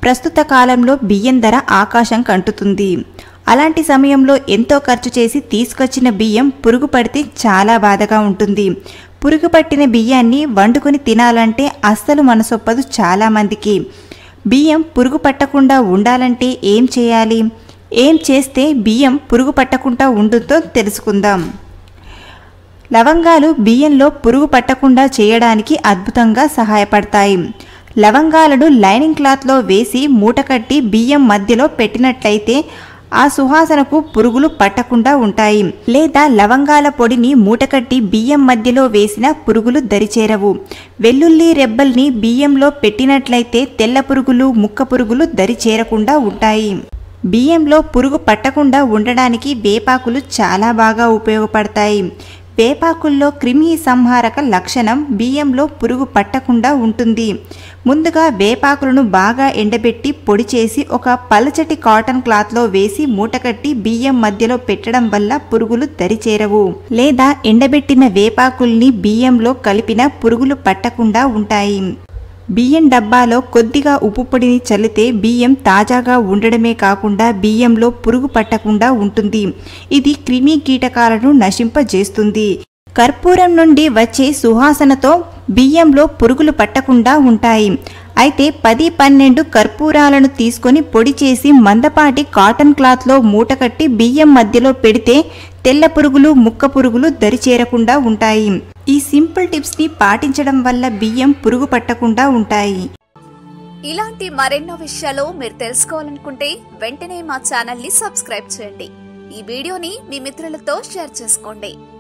ప్రస్తుత కాలంలో బియ్యం ధర ఆకాశం కంటుతుంది అలాంటి సమయంలో ఎంతో ఖర్చు చేసి తీసుకొచ్చిన బియ్యం పురుగు పడితే చాలా బాధగా ఉంటుంది పురుగు పట్టిన బియ్యాన్ని వండుకొని తినాలంటే అస్సలు మనసొప్పదు చాలామందికి బియ్యం పురుగు పట్టకుండా ఉండాలంటే ఏం చేయాలి ఏం చేస్తే బియ్యం పురుగు పట్టకుండా ఉంటుందో తెలుసుకుందాం లవంగాలు బియ్యంలో పురుగు పట్టకుండా చేయడానికి అద్భుతంగా సహాయపడతాయి లవంగాలను లైనింగ్ క్లాత్లో వేసి మూటకట్టి బియ్యం మధ్యలో పెట్టినట్లయితే ఆ సువాసనకు పురుగులు పట్టకుండా ఉంటాయి లేదా లవంగాల పొడిని మూటకట్టి బియ్యం మధ్యలో వేసిన పురుగులు దరిచేరవు వెల్లుల్లి రెబ్బల్ని బియ్యంలో పెట్టినట్లయితే తెల్ల పురుగులు ముక్క పురుగులు దరిచేరకుండా ఉంటాయి బియ్యంలో పురుగు పట్టకుండా ఉండడానికి వేపాకులు చాలా బాగా ఉపయోగపడతాయి వేపాకుల్లో క్రిమి సంహారక లక్షణం బియ్యంలో పురుగు పట్టకుండా ఉంటుంది ముందుగా వేపాకులను బాగా ఎండబెట్టి పొడి చేసి ఒక పలచటి కాటన్ క్లాత్లో వేసి మూటకట్టి బియ్యం మధ్యలో పెట్టడం వల్ల పురుగులు దరిచేరవు లేదా ఎండబెట్టిన వేపాకుల్ని బియ్యంలో కలిపిన పురుగులు పట్టకుండా ఉంటాయి బియ్యం డబ్బాలో కొద్దిగా ఉప్పు పొడిని చల్లితే బియ్యం తాజాగా ఉండడమే కాకుండా బియ్యంలో పురుగు పట్టకుండా ఉంటుంది ఇది క్రిమి కీటకాలను నశింపజేస్తుంది కర్పూరం నుండి వచ్చే సువాసనతో బియ్యంలో పురుగులు పట్టకుండా ఉంటాయి అయితే పది పన్నెండు కర్పూరాలను తీసుకొని పొడి చేసి మందపాటి కాటన్ క్లాత్లో మూటకట్టి బియ్యం మధ్యలో పెడితే తెల్ల పురుగులు ముక్క పురుగులు దరిచేరకుండా ఉంటాయి ఈ సింపుల్ టిప్స్ని పాటించడం వల్ల బియ్యం పురుగు పట్టకుండా ఉంటాయి ఇలాంటి మరెన్నో విషయాలు మీరు తెలుసుకోవాలనుకుంటే వెంటనే మా ఛానల్ ని సబ్స్క్రైబ్ చేయండి ఈ వీడియోని మీ మిత్రులతో షేర్ చేసుకోండి